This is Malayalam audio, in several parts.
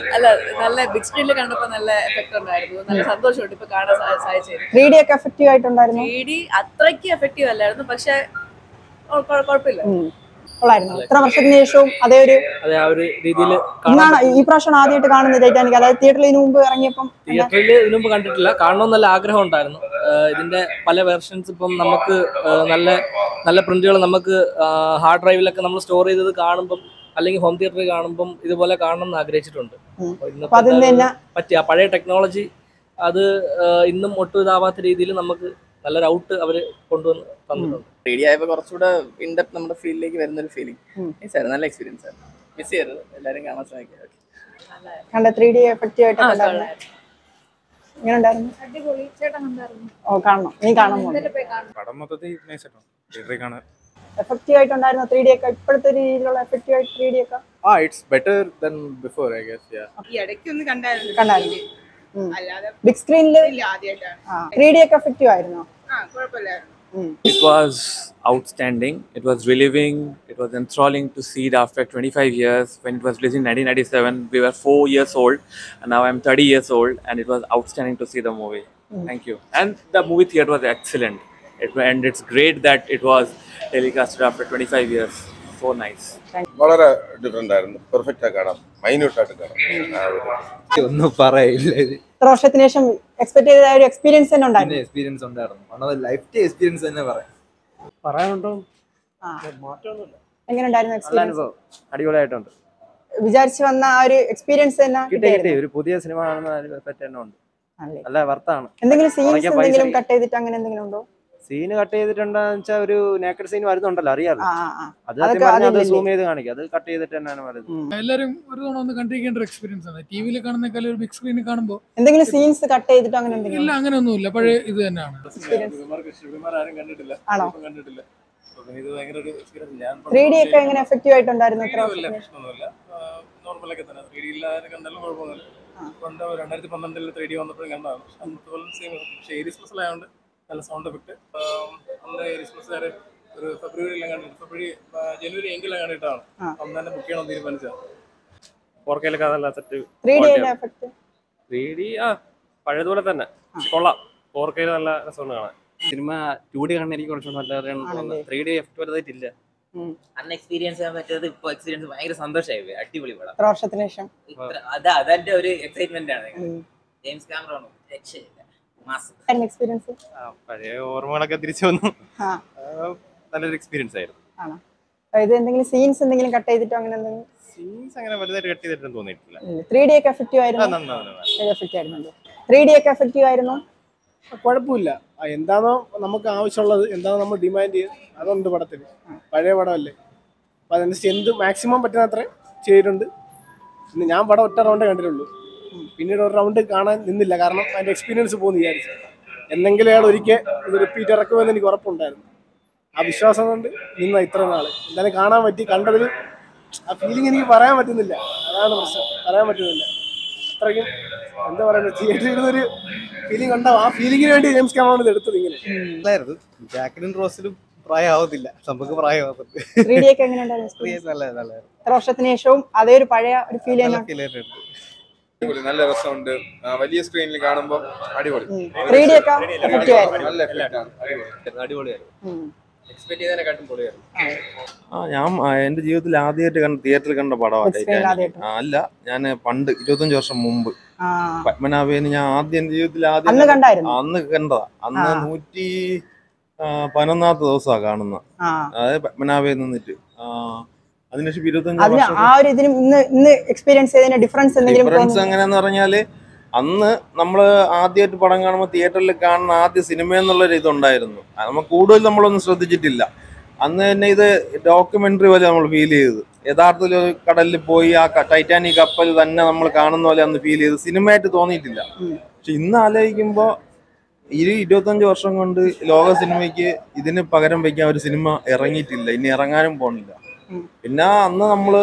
അല്ല നല്ല ബിഗ് സ്ക്രീനിൽ കണ്ടപ്പോ നല്ല എഫക്ട് ഉണ്ടായിരുന്നു നല്ല സന്തോഷമുണ്ട് ഇപ്പൊ കാണാൻ സാ- സാധിച്ചത് ത്രീ ഡി ഒക്കെ എഫക്റ്റീവ് ആയിട്ടുണ്ടായിരുന്നു ത്രീ ഡി അത്രയ്ക്ക് എഫക്റ്റീവ് അല്ലായിരുന്നു പക്ഷെ കൊ- കൊ- കുഴപ്പമില്ല ഉം. കൊള്ളായിരുന്നു ഇത്ര വർഷത്തിന് ശേഷവും അതേ ഒരു അതെ ആ ഒരു രീതിയിൽ ഇന്നാണ് ഈ പ്രാവശ്യമാണ് ആദ്യമായിട്ട് കാണുന്നത് ടൈറ്റാനിക് അതായത് തിയേറ്ററിൽ ഇതിനു മുമ്പ് ഇറങ്ങിയപ്പം തിയേറ്ററിൽ ഇതിനു മുമ്പ് കണ്ടിട്ടില്ല കാണണമെന്ന് നല്ല ആഗ്രഹം ഉണ്ടായിരുന്നു ആഹ് ഇതിന്റെ പല വെർഷൻസ് ഇപ്പം നമുക്ക് ആഹ് നല്ല നല്ല പ്രിന്റുകൾ നമുക്ക് ഹാർഡ് ഡ്രൈവിലൊക്കെ നമ്മൾ സ്റ്റോർ ചെയ്തത് കാണുമ്പം അല്ലെങ്കിൽ ഹോം തിയേറ്ററിൽ കാണുമ്പം ഇതുപോലെ കാണണം എന്ന് ആഗ്രഹിച്ചിട്ടുണ്ട് ഉം. അപ്പൊ ഇന്നത്തെ അപ്പൊ അതിന് തന്നെ പറ്റി ആ പഴയ ടെക്നോളജി അത് ആഹ് ഇന്നും ഒട്ടും ഇതാവാത്ത രീതിയിൽ നമുക്ക് നല്ലൊരു ഔട്ട് അവർ കൊണ്ടുവന്ന് തന്നിട്ടുണ്ട് ത്രീ ഡി ആയപ്പോൾ കുറച്ചുകൂടെ ഇൻഡെപ്ത് നമ്മുടെ ഫീൽഡിലേക്ക് വരുന്ന ഒരു ഫീലിംഗ് ഉം. സാർ നല്ല എക്സ്പീരിയൻസ് ആയിരുന്നു മിസ് ചെയ്യരുത് എല്ലാവരും കാണാൻ ശ്രമിക്കുക കണ്ട ത്രീ ഡി എഫക്റ്റീവ് ആയിട്ട് ഉണ്ടായിരുന്നു എങ്ങനെ ഉണ്ടായിരുന്നു അടിപൊളി ചേട്ടൻ കണ്ടായിരുന്നു ഓ കാണണം നീ കാണാൻ പോകുന്നു പോയി കാണണം പടം മൊത്തത്തിൽ നൈസായിട്ടോ തിയേറ്ററിൽ കാണാൻ എഫക്റ്റീവ് ആയിട്ടുണ്ടായിരുന്നു ത്രീ ഡി ഒക്കെ ഇപ്പോഴത്തെ രീതിയിലുള്ള എഫക്റ്റീവ് ആയിട്ട് ത്രീ ഡി ഒക്കെ ah it's better than before I guess yeah ഈ ഇടയ്ക്ക് ഒന്ന് കണ്ടായിരുന്നു കണ്ടായിരുന്നു ഉം. അല്ലാതെ ബിഗ് സ്ക്രീനിൽ ഇല്ല ആദ്യമായിട്ടാണ് ത്രീ ഡി ഒക്കെ എഫക്റ്റീവ് ആയിരുന്നോ ആ കുഴപ്പമില്ലായിരുന്നു It was outstanding. It was reliving. It was enthralling to see it after 25 years. When it was released in 1997, we were four years old, and now I'm 30 years old, and it was outstanding to see the movie. Thank you. And the movie theater was excellent. It, and it's great that it was telecasted after 25 years. So nice. വളരെ ഡിഫറെന്റ് ആയിരുന്നു പെർഫെക്റ്റ് ആയി കാണാം മൈന്യൂട്ട് ആയിട്ട് കാണാം ആ ഒരു ഒന്നും പറയില്ല ഇത് ഇത്ര വർഷത്തിന് ശേഷം എക്സ്പെക്ട് ചെയ്ത ഒരു എക്സ്പീരിയൻസ് തന്നെ ഉണ്ടായിരുന്നു എക്സ്പീരിയൻസ് ഉണ്ടായിരുന്നു വൺ ഓഫ് ലൈഫ് എക്സ്പീരിയൻസ് തന്നെ പറയാം പറയാനുണ്ടോ ആ. എങ്ങനെ ഉണ്ടായിരുന്നു എക്സ്പീരിയൻസ് അടിപൊളിയായിട്ടുണ്ട് വിചാരിച്ചു വന്ന ആ ഒരു എക്സ്പീരിയൻസ് തന്നെ കിട്ടിയായിരുന്നു ഒരു പുതിയ സിനിമ കാണുന്ന പറ്റി തന്നെ ഉണ്ട് അല്ലേ നല്ല വർത്താണ് എന്തെങ്കിലും സീൻസ് ഉണങ്ങിയ പൈസ എന്തെങ്കിലും ഈ- കട്ട് ചെയ്തിട്ട് അങ്ങനെ എന്തെങ്കിലും ഉണ്ടോ സീന് കട്ട് ചെയ്തിട്ടുണ്ടെന്ന് വെച്ചാൽ ഒരു നേക്കഡ് സീൻ വരുന്നുണ്ടല്ലോ അറിയാലോ ആ ആ, ആ അത് അതൊക്കെ സത്യം പറഞ്ഞാൽ അത് അതിലില്ലേ? സൂം ചെയ്ത് കാണിക്കും അത് കട്ട് ചെയ്തിട്ട് തന്നെയാണ് വരുന്നത് ഉം. എല്ലാവരും ഒരു തവണ ഒന്ന് കണ്ടിരിക്കേണ്ട ഒരു എക്സ്പീരിയൻസ് ആണ് ടി വിയിൽ കാണുന്നേക്കാൾ ഒരു ബിഗ് സ്ക്രീനിൽ കാണുമ്പോൾ എന്തെങ്കിലും സീൻസ് കട്ട് ചെയ്തിട്ട് അങ്ങനെ എന്തെങ്കിലും ഇല്ല അങ്ങനെയൊന്നുമില്ല പഴയ ഇത് തന്നെയാണ് ആരും കണ്ടിട്ടില്ല ആണോ? ഇപ്പം കണ്ടിട്ടില്ല അപ്പൊ പിന്നെ ഇത് ഭയങ്കര ഒരു എക്സ്പീരിയൻസ് ഞാൻ ത്രീ ഡി ഒക്കെ എങ്ങനെ എഫക്റ്റീവ് ആയിട്ടുണ്ടായിരുന്നു ഇത്ര ഇല്ല വർഷത്തിന് പ്രശ്നമൊന്നുമില്ല നോർമലൊക്കെ തന്നെ ത്രീ ഡി ഇല്ലാതെ കണ്ടാലും കുഴപ്പമൊന്നുമില്ല പണ്ട് രണ്ടായിരത്തി പന്ത്രണ്ടിൽ ത്രീ ഡി വന്നപ്പോഴും കണ്ടതാണ് പക്ഷെ അന്നത്തെ പോലെ സെയിം പക്ഷേ ഏരിയസ് പ്ലസ് ആയതുകൊണ്ട് നല്ല സൗണ്ട് എഫക്ട് അന്ന് ഏരിയസ് പ്ലസ് വരെ ഒരു ഫെബ്രുവരിയിലും കണ്ടിട്ട് ഫെബ്രുവരി ജനുവരി എങ്കിലും കണ്ടിട്ടാണ് ആ. അന്ന് തന്നെ ബുക്ക് ചെയ്യണമെന്ന് തീരുമാനിച്ചത് ഫോർ കെയിലൊക്കെ നല്ല സെറ്റ് ത്രീ ഡി അതിന്റെ എഫക്ട് ത്രീ ഡി ആ പഴയതുപോലെ തന്നെ കൊള്ളാം ഫോർ കെയിൽ നല്ല രസമുണ്ട് കാണാൻ സിനിമ ടു ഡി കാണാൻ എനിക്ക് കുറച്ചുകൂടെ ആണല്ലേ? നല്ല ത്രീ ഡി എഫക്ട് വലുതായിട്ടില്ല അന്ന് എക്സ്പീരിയൻസ് ചെയ്യാൻ പറ്റിയത് ഇപ്പോൾ എക്സ്പീരിയൻസ് ഭയങ്കര സന്തോഷമായി പോയി അടിപൊളി പടം ഇത്ര വർഷത്തിന് ശേഷം ഇത്ര അതാ അതെന്റെ ഒരു എക്സൈറ്റ്മെന്റ് ആണ് ഉം. ജെയിംസ് കാമറോൺ രക്ഷയില്ല മാസം ആയിരുന്നു എക്സ്പീരിയൻസ് പഴയ ഓർമ്മകളൊക്കെ തിരിച്ചു വന്നു ആ നല്ലൊരു എക്സ്പീരിയൻസ് ആയിരുന്നു ആണോ അപ്പൊ ഇത് എന്തെങ്കിലും സീൻസ് എന്തെങ്കിലും കട്ട് ചെയ്തിട്ടോ അങ്ങനെ എന്തെങ്കിലും സീൻസ് അങ്ങനെ വലുതായിട്ട് കട്ട് ചെയ്തിട്ടും തോന്നിയിട്ടില്ല ത്രീ ഡി ഒക്കെ എഫക്റ്റീവ് ആയിരുന്നു എഫക്റ്റ് ആയിരുന്നു ത്രീ ഡി ഒക്കെ എഫക്റ്റീവ് ആയിരുന്നു കുഴപ്പമില്ല ആ, എന്താണോ നമുക്ക് ആവശ്യമുള്ളത് എന്താണോ നമ്മൾ ഡിമാൻഡ് ചെയ്ത് അതുണ്ട് പടത്തിൽ പഴയ പടമല്ലേ അപ്പം അതനുസരിച്ച് എന്ത് മാക്സിമം പറ്റുന്ന അത്രയും ചെയ്തിട്ടുണ്ട് പിന്നെ ഞാൻ പടം ഒറ്റ റൗണ്ടേ കണ്ടിട്ടുള്ളൂ പിന്നീട് ഒരു റൗണ്ട് കാണാൻ നിന്നില്ല കാരണം അതിൻ്റെ എക്സ്പീരിയൻസ് പോകുന്നു വിചാരിച്ചു എന്തെങ്കിലും അയാൾ ഒരിക്കൽ ഇത് റിപ്പീറ്റ് ഇറക്കുമെന്ന് എനിക്ക് ഉറപ്പുണ്ടായിരുന്നു ആ വിശ്വാസം കൊണ്ട് നിന്ന ഇത്ര നാൾ എന്തായാലും കാണാൻ പറ്റി കണ്ടതിൽ ആ ഫീലിംഗ് എനിക്ക് പറയാൻ പറ്റുന്നില്ല അതാണ് പ്രശ്നം പറയാൻ പറ്റുന്നില്ല അത്രയ്ക്കും എന്താ പറയുന്നത് തിയേറ്ററിൽ ഇരുന്നൊരു ഫീലിംഗ് ഉണ്ടാവും ആ ഫീലിംഗിന് വേണ്ടി ജെയിംസ് ക്യാമറോൺ ഇത് എടുത്തത് ഇങ്ങനെ നല്ലായിരുന്നു ജാക്കിനും റോസിലും പ്രായമാവത്തില്ല നമുക്ക് പ്രായമാവത്തില്ല ത്രീ ഡി ഒക്കെ എങ്ങനെ ഉണ്ടായിരുന്നു experience? നല്ല നല്ലായിരുന്നു ഇത്ര വർഷത്തിന് ശേഷവും അതേ ഒരു പഴയ ഒരു ഫീൽ നല്ല തന്നെ ഫീൽ ആയിട്ടുണ്ട് അടിപൊളി നല്ല രസമുണ്ട് ആ, വലിയ സ്ക്രീനിൽ കാണുമ്പോൾ അടിപൊളി ത്രീ ഡി ഒക്കെ എഫക്റ്റീവ് ആയിരുന്നു നല്ല effect ആണ് അടിപൊളി അടിപൊളിയായിരുന്നു ഉം. എക്സ്പെക്ട് ചെയ്തതിനെക്കാട്ടും പൊളിയായിരുന്നു ആ ഞാൻ ആ, എന്റെ ജീവിതത്തിൽ ആദ്യമായിട്ട് കണ്ട തിയേറ്ററിൽ കണ്ട പടമാണ് Big screen ൽ ആദ്യമായിട്ട്. ആ, അല്ല ഞാൻ പണ്ട് ഇരുപത്തഞ്ച് വർഷം മുമ്പ് ആ പത്മനാഭേന് ഞാൻ ആദ്യം എന്റെ ജീവിതത്തിൽ ആദ്യം അന്ന് കണ്ടായിരുന്നു അന്ന് കണ്ടതാ അന്ന് ആ. നൂറ്റി ആ, പതിനൊന്നാമത്തെ ദിവസമാണ് കാണുന്ന ആ അതായത് പത്മനാഭയിൽ നിന്നിട്ട് ആ, അതിനുശേഷം ഇരുപത്തഞ്ച് അതിന് വർഷം ആ ഒരു ഇതിനും ഇന്ന് ഇന്ന് എക്സ്പീരിയൻസ് ചെയ്തതിന്റെ ഡിഫറൻസ് എന്തെങ്കിലും ഡിഫറൻസ് തോന്നുന്നു എങ്ങനെയാന്ന് പറഞ്ഞാല് അന്ന് നമ്മൾ ആദ്യമായിട്ട് പടം കാണുമ്പോൾ തിയേറ്ററിൽ കാണുന്ന ആദ്യ സിനിമ എന്നുള്ളൊരു ഇതുണ്ടായിരുന്നു അത് നമ്മൾ കൂടുതൽ നമ്മളൊന്നും ശ്രദ്ധിച്ചിട്ടില്ല അന്ന് തന്നെ ഇത് ഡോക്യുമെന്ററി പോലെ നമ്മൾ ഫീൽ ചെയ്തത് യഥാർത്ഥത്തിൽ ഒരു കടലിൽ പോയി ആ ക- ടൈറ്റാനിക് കപ്പൽ തന്നെ നമ്മൾ കാണുന്ന പോലെ അന്ന് ഫീൽ ചെയ്ത് സിനിമയായിട്ട് തോന്നിയിട്ടില്ല ഉം. പക്ഷെ ഇന്ന് ആലോചിക്കുമ്പോൾ ഈ ഇരുപത്തഞ്ച് വർഷം കൊണ്ട് ലോക സിനിമയ്ക്ക് ഇതിന് പകരം വയ്ക്കാൻ ഒരു സിനിമ ഇറങ്ങിയിട്ടില്ല ഇനി ഇറങ്ങാനും പോണില്ല ഉം. പിന്നെ അന്ന് നമ്മൾ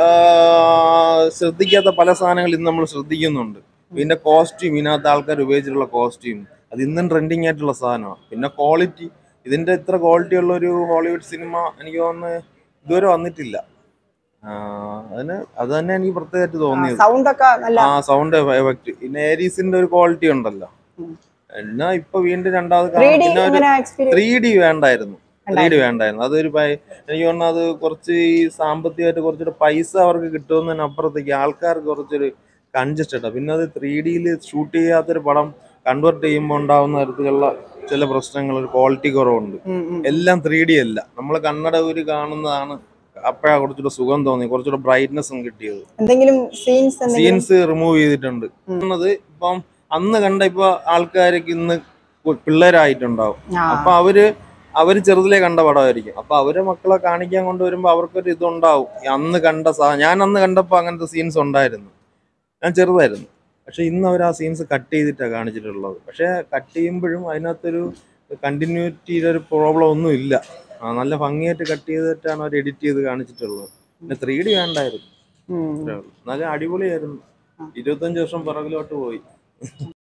ശ്രദ്ധിക്കാത്ത പല സാധനങ്ങൾ ഇന്ന് നമ്മൾ ശ്രദ്ധിക്കുന്നുണ്ട് പിന്നെ കോസ്റ്റ്യൂം ഇതിനകത്ത് ആൾക്കാർ ഉപയോഗിച്ചിട്ടുള്ള കോസ്റ്റ്യൂം അത് ഇന്നും ട്രെൻഡിങ് ആയിട്ടുള്ള സാധനമാണ് പിന്നെ ക്വാളിറ്റി ഇതിന്റെ ഇത്ര ക്വാളിറ്റി ഉള്ള ഒരു ഹോളിവുഡ് സിനിമ എനിക്ക് തോന്നുന്നു ഇതുവരെ വന്നിട്ടില്ല അതിന് അത് തന്നെ എനിക്ക് പ്രത്യേകമായിട്ട് തോന്നിയത് സൗണ്ട് ഒക്കെ നല്ല ആ സൗണ്ട് എഫക്ട് പിന്നെ ഏരീസിന്റെ ഒരു ക്വാളിറ്റി ഉണ്ടല്ലോ എന്നാ ഇപ്പൊ വീണ്ടും രണ്ടാമത് ത്രീ കാണാം. ഡി പിന്നെ ഒരു ഇങ്ങനെ എക്സ്പീരിയൻസ് ത്രീ ഡി വേണ്ടായിരുന്നു ത്രീ ഡി വേണ്ടായിരുന്നു അതൊരു ഭയ- എനിക്ക് തോന്നുന്നു അത് കുറച്ച് ഈ സാമ്പത്തികമായിട്ട് കുറച്ചുകൂടെ പൈസ അവർക്ക് കിട്ടുന്നതിനപ്പുറത്തേക്ക് ആൾക്കാർക്ക് കുറച്ചൊരു കൺജസ്റ്റഡ് പിന്നെ അത് ത്രീ ഡിയിൽ ഷൂട്ട് ചെയ്യാത്തൊരു പടം കൺവേർട്ട് ചെയ്യുമ്പോൾ ഉണ്ടാവുന്ന തരത്തിലുള്ള ചില പ്രശ്നങ്ങൾ ഒരു ക്വാളിറ്റി കുറവുണ്ട് എല്ലാം ത്രീ ഡി അല്ല നമ്മൾ കണ്ണട ഊരി കാണുന്നതാണ് അപ്പോഴാ കുറച്ചുകൂടെ സുഖം തോന്നി കുറച്ചുകൂടെ ബ്രൈറ്റ്നെസ്സും കിട്ടിയത് എന്തെങ്കിലും സീൻസ് എന്തെങ്കിലും സീൻസ് റിമൂവ് ചെയ്തിട്ടുണ്ട് എന്നത് ഇപ്പം അന്ന് കണ്ട ഇപ്പൊ ആൾക്കാർക്ക് ഇന്ന് കു- പിള്ളേരായിട്ടുണ്ടാവും ആ. അപ്പൊ അവര് അവര് ചെറുതിലേ കണ്ട പടമായിരിക്കും അപ്പൊ അവരെ മക്കളെ കാണിക്കാൻ കൊണ്ടുവരുമ്പോ അവർക്കൊരു ഇതുണ്ടാവും ഈ അന്ന് കണ്ട സാ ഞാൻ അന്ന് കണ്ടപ്പോ അങ്ങനത്തെ സീൻസ് ഉണ്ടായിരുന്നു ഞാൻ ചെറുതായിരുന്നു പക്ഷെ ഇന്ന് അവർ ആ സീൻസ് കട്ട് ചെയ്തിട്ടാണ് കാണിച്ചിട്ടുള്ളത് പക്ഷെ കട്ട് ചെയ്യുമ്പോഴും അതിനകത്തൊരു കണ്ടിന്യൂറ്റിയുടെ ഒരു പ്രോബ്ലം ഒന്നും ഇല്ല ആ, നല്ല ഭംഗിയായിട്ട് കട്ട് ചെയ്തിട്ടാണ് അവർ എഡിറ്റ് ചെയ്ത് കാണിച്ചിട്ടുള്ളത് പിന്നെ ത്രീ ഡി വേണ്ടായിരുന്നു ഉം. അത്രേ ഉള്ളൂ. എന്നാലും അടിപൊളിയായിരുന്നു ഇരുപത്തഞ്ച് വർഷം പിറകിലോട്ട് പോയി